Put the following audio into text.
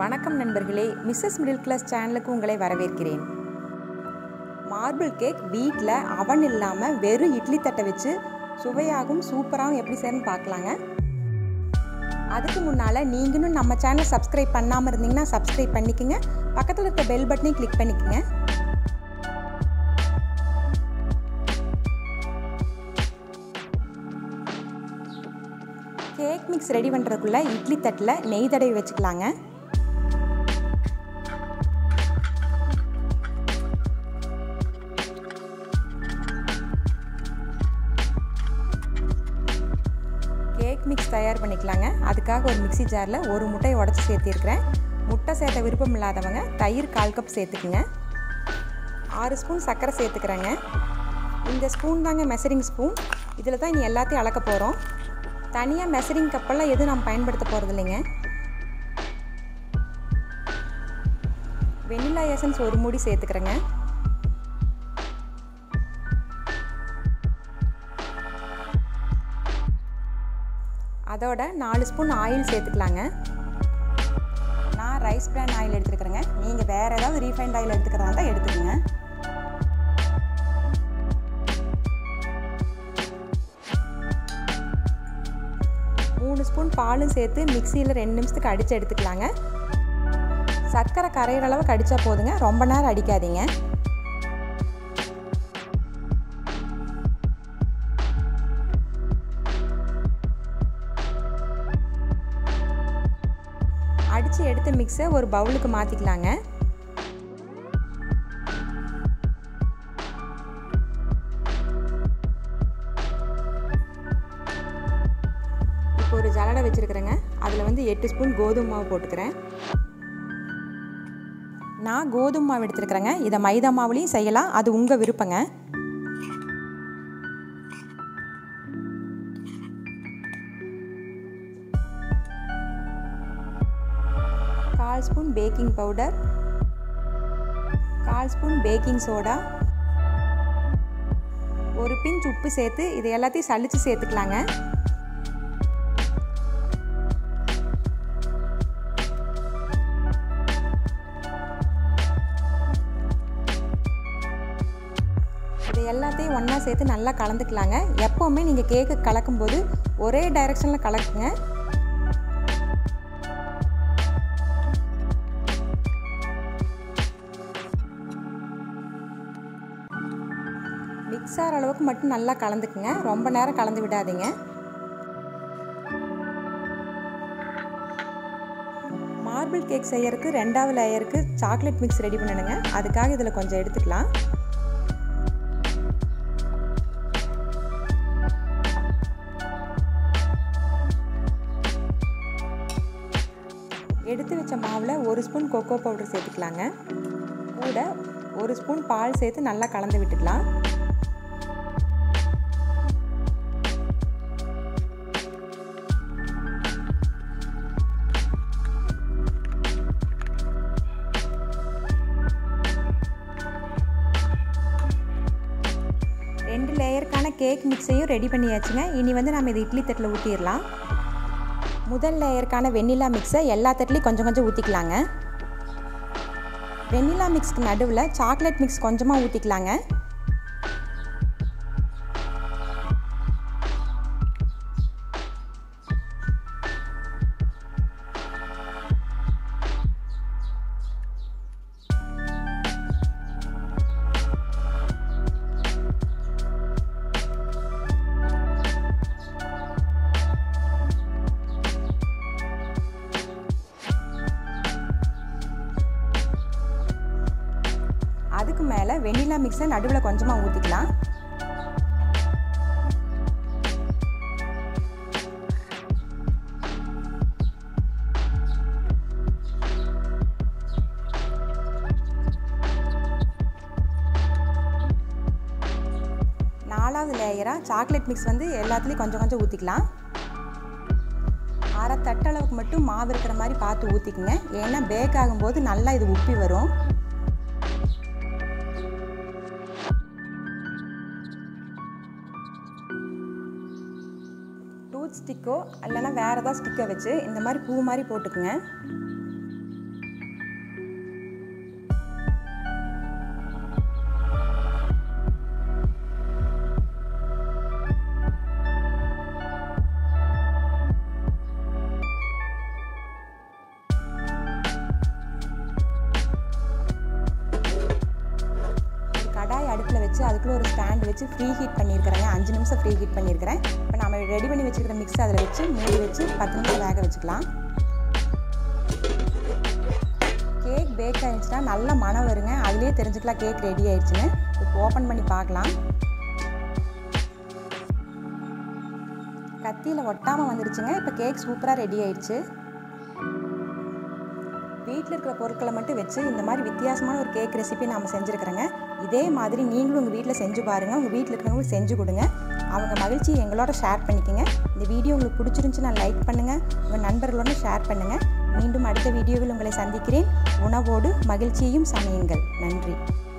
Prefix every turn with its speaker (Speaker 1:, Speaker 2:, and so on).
Speaker 1: வணக்கம் நண்பர்களே Mrs middle class சேனலுக்கு உங்களை வரவேற்கிறேன் மார்பிள் கேக் வீட்டில் அவன் இல்லாமல் வெறும் இட்லி தட்டை வச்சு சுவையாகவும் சூப்பராகவும் எப்படி செய்யணும்னு பார்க்கலாங்க அதுக்கு முன்னால் நீங்களும் நம்ம சேனல் சப்ஸ்கிரைப் பண்ணாமல் இருந்தீங்கன்னா சப்ஸ்கிரைப் பண்ணிக்கோங்க பக்கத்தில் இருக்க பெல் பட்டனையும் கிளிக் பண்ணிக்கோங்க கேக் மிக்ஸ் ரெடி பண்ணுறதுக்குள்ளே இட்லி தட்டில் நெய் தடவி வச்சுக்கலாங்க கேக் மிக்ஸ் தயார் பண்ணிக்கலாங்க அதுக்காக ஒரு மிக்சி ஜாரில் ஒரு முட்டையை உடச்சி சேர்த்திருக்கிறேன் முட்டை சேர்த்த விருப்பம் இல்லாதவங்க தயிர் கால் கப் சேர்த்துக்குங்க ஆறு ஸ்பூன் சர்க்கரை சேர்த்துக்கிறேங்க இந்த ஸ்பூன் தாங்க மெசரிங் ஸ்பூன் இதில் தான் இனி எல்லாத்தையும் அளக்க போகிறோம் தனியாக மெசரிங் கப்பெல்லாம் எதுவும் நம்ம பயன்படுத்த போகிறது இல்லைங்க வெனிலா எசன்ஸ் ஒரு மூடி சேர்த்துக்கிறேங்க அதோட நாலு ஸ்பூன் ஆயில் சேர்த்துக்கலாங்க நான் ரைஸ் பிரான் ஆயில் எடுத்துருக்குறேங்க நீங்கள் வேறு ஏதாவது ரீஃபைண்ட் ஆயில் எடுத்துக்கிறதா இருந்தால் எடுத்துக்கோங்க மூணு ஸ்பூன் பாலும் சேர்த்து மிக்சியில் ரெண்டு நிமிஷத்துக்கு அடித்து எடுத்துக்கலாங்க சர்க்கரை கரையிற அளவுக்கு அடித்தா போதுங்க ரொம்ப நேரம் அடிக்காதீங்க அடித்து எடுத்த மிக்ஸை ஒரு பவுலுக்கு மாற்றிக்கலாங்க இப்போ ஒரு ஜலடை வச்சுருக்குறேங்க அதில் வந்து எட்டு ஸ்பூன் கோதுமை மாவு போட்டுக்கிறேன் நான் கோதுமை மாவு எடுத்துருக்குறேங்க இதை மைதா மாவுலேயும் செய்யலாம் அது உங்கள் விருப்பங்க கால் ஸ்பூன் பேக்கிங் பவுடர் கால் ஸ்பூன் பேக்கிங் சோடா ஒரு பிஞ்ச் உப்பு சேர்த்து இதை எல்லாத்தையும் சளிச்சு சேர்த்துக்கலாங்க இதை எல்லாத்தையும் ஒன்றா சேர்த்து நல்லா கலந்துக்கலாங்க எப்போவுமே நீங்கள் கேக்கு கலக்கும்போது ஒரே டைரெக்ஷனில் கலக்குங்க மிக்ஸ் ஆகிற அளவுக்கு மட்டும் நல்லா கலந்துக்குங்க ரொம்ப நேரம் கலந்து விடாதீங்க மார்பிள் கேக் செய்யறதுக்கு ரெண்டாவது லேயருக்கு சாக்லேட் மிக்ஸ் ரெடி பண்ணணுங்க அதுக்காக இதில் கொஞ்சம் எடுத்துக்கலாம் எடுத்து வச்ச மாவில் ஒரு ஸ்பூன் கொக்கோ பவுடர் சேர்த்துக்கலாங்க கூட ஒரு ஸ்பூன் பால் சேர்த்து நல்லா கலந்து விட்டுக்கலாம் ரெண்டு லேயருக்கான கேக் மிக்ஸையும் ரெடி பண்ணியாச்சுங்க இனி வந்து நம்ம இது இட்லி தட்டில் ஊற்றிடலாம் முதல் லேயருக்கான வெண்ணிலா மிக்ஸை எல்லா தட்டிலையும் கொஞ்சம் கொஞ்சம் ஊற்றிக்கலாங்க வெண்ணிலா மிக்ஸ்க்கு நடுவில் சாக்லேட் மிக்ஸ் கொஞ்சமாக ஊற்றிக்கலாங்க அதுக்கு மேலே வெண்ணிலா மிக்ஸை நடுவில் கொஞ்சமாக ஊற்றிக்கலாம் நாலாவது லேயராக சாக்லேட் மிக்ஸ் வந்து எல்லாத்துலேயும் கொஞ்சம் கொஞ்சம் ஊற்றிக்கலாம் அரை தட்டளவுக்கு மட்டும் மாவு இருக்கிற மாதிரி பார்த்து ஊற்றிக்குங்க ஏன்னா பேக் ஆகும்போது நல்லா இது உப்பி வரும் டூத் ஸ்டிக்கோ இல்லைன்னா வேறு ஏதாவது ஸ்டிக்கை வச்சு இந்த மாதிரி பூ மாதிரி போட்டுக்குங்க வச்சு அதுக்குள்ளே ஒரு ஸ்டாண்ட் வச்சு ஃப்ரீ ஹீட் பண்ணியிருக்கிறேங்க அஞ்சு நிமிஷம் ஃப்ரீ ஹீட் பண்ணியிருக்கிறேன் இப்போ நம்ம ரெடி பண்ணி வச்சுருக்கிற மிக்ஸ் அதில் வச்சு மூடி வச்சு பத்து நிமிஷம் வேக வச்சுக்கலாம் கேக் பேக் ஆகிடுச்சுன்னா நல்ல மனம் வருங்க அதுலேயே தெரிஞ்சுக்கலாம் கேக் ரெடி ஆயிடுச்சுன்னு இப்போ ஓப்பன் பண்ணி பார்க்கலாம் கத்தியில் ஒட்டாமல் வந்துருச்சுங்க இப்போ கேக் சூப்பராக ரெடி ஆயிடுச்சு வீட்டில் இருக்கிற பொருட்களை மட்டும் வச்சு இந்த மாதிரி வித்தியாசமான ஒரு கேக் ரெசிபி நாம் செஞ்சுருக்கிறோங்க இதே மாதிரி நீங்களும் உங்கள் வீட்டில் செஞ்சு பாருங்கள் உங்கள் வீட்டில் இருக்கிறவங்களுக்கு செஞ்சு கொடுங்க அவங்க மகிழ்ச்சி எங்களோட ஷேர் பண்ணிக்கோங்க இந்த வீடியோ உங்களுக்கு பிடிச்சிருந்துச்சுன்னா லைக் பண்ணுங்கள் உங்கள் நண்பர்களோட ஷேர் பண்ணுங்கள் மீண்டும் அடுத்த வீடியோவில் உங்களை சந்திக்கிறேன் உணவோடு மகிழ்ச்சியையும் சமையுங்கள் நன்றி